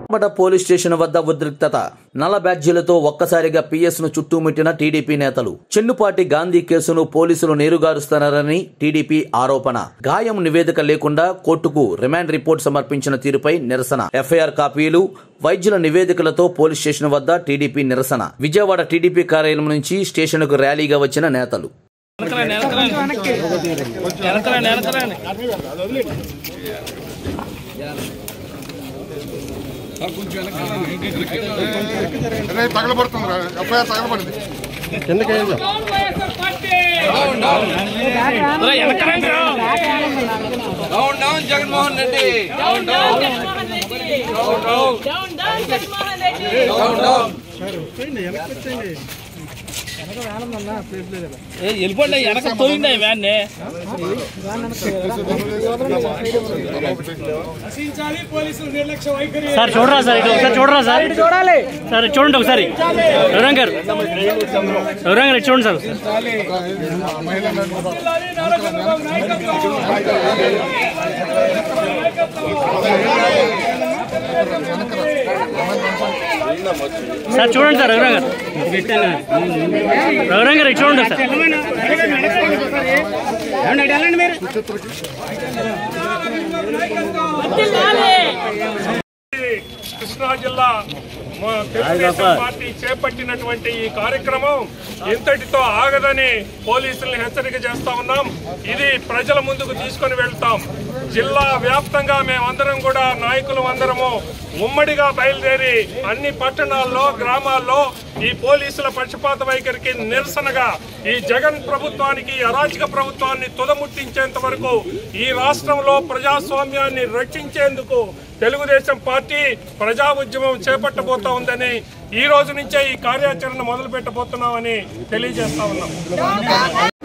పట police station వద్ద ఉద్రిక్తత నల్ల బ్యాడ్జీలతో ఒక్కసారిగా పిఎస్ ను చుట్టుముట్టిన టీడీపీ నేతలు చెన్నుపాటి గాంధీ కేసును పోలీసులు నీరుగారుస్తున్నారని టీడీపీ ఆరోపణ గాయం నివేదిక లేకుండా కోర్టుకు రిమాండ్ రిపోర్ట్ సమర్పించిన తీరుపై నిరసన ఎఫ్ఐఆర్ కాపీలు వైద్యుల నివేదికలతో పోలీస్ స్టేషన్ వద్ద టీడీపీ నిరసన విజయవాడ టీడీపీ కార్యాలయం నుంచి స్టేషన్కు ర్యాలీగా వచ్చిన నేతలు అరే తగలబడుతుంది ఎఫ్ఐఆర్ తగలబడింది down down Jaganmohan Reddy down down down down Jaganmohan Reddy down down వెళ్ళిపోండి వెనక తోయింది వ్యాన్ సార్ చూడరా సార్ ఇటు ఒకసారి చూడరా సార్ చూడాలి సార్ ఇటు చూడండి ఒకసారి ఎవరంగ్ గారు ఎవరంగ్ గారు ఇటు చూడండి సార్ సార్ చూడండి సార్ ఎవరంగ్ గారు ఎవరంగ్ గారు ఇటు చూడండి సార్ కృష్ణా జిల్లా మా తెలుగుదేశం పార్టీ చేపట్టినటువంటి ఈ కార్యక్రమం ఇంతటితో ఆగదని పోలీసుల్ని హెచ్చరిక చేస్తా ఉన్నాం ఇది ప్రజల ముందుకు తీసుకొని వెళ్తాం జిల్లా వ్యాప్తంగా మేమందరం కూడా నాయకులు అందరము ఉమ్మడిగా బయలుదేరి అన్ని పట్టణాల్లో గ్రామాల్లో ఈ పోలీసుల పక్షపాత వైఖరికి నిరసనగా ఈ జగన్ ప్రభుత్వానికి ఈ అరాచక ప్రభుత్వాన్ని తుదముట్టించేంత వరకు ఈ రాష్ట్రంలో ప్రజాస్వామ్యాన్ని రక్షించేందుకు తెలుగుదేశం పార్టీ ప్రజా ఉద్యమం చేపట్టబోతా ఉందని ఈ రోజు నుంచే ఈ కార్యాచరణ మొదలు పెట్టబోతున్నామని తెలియజేస్తా ఉన్నాం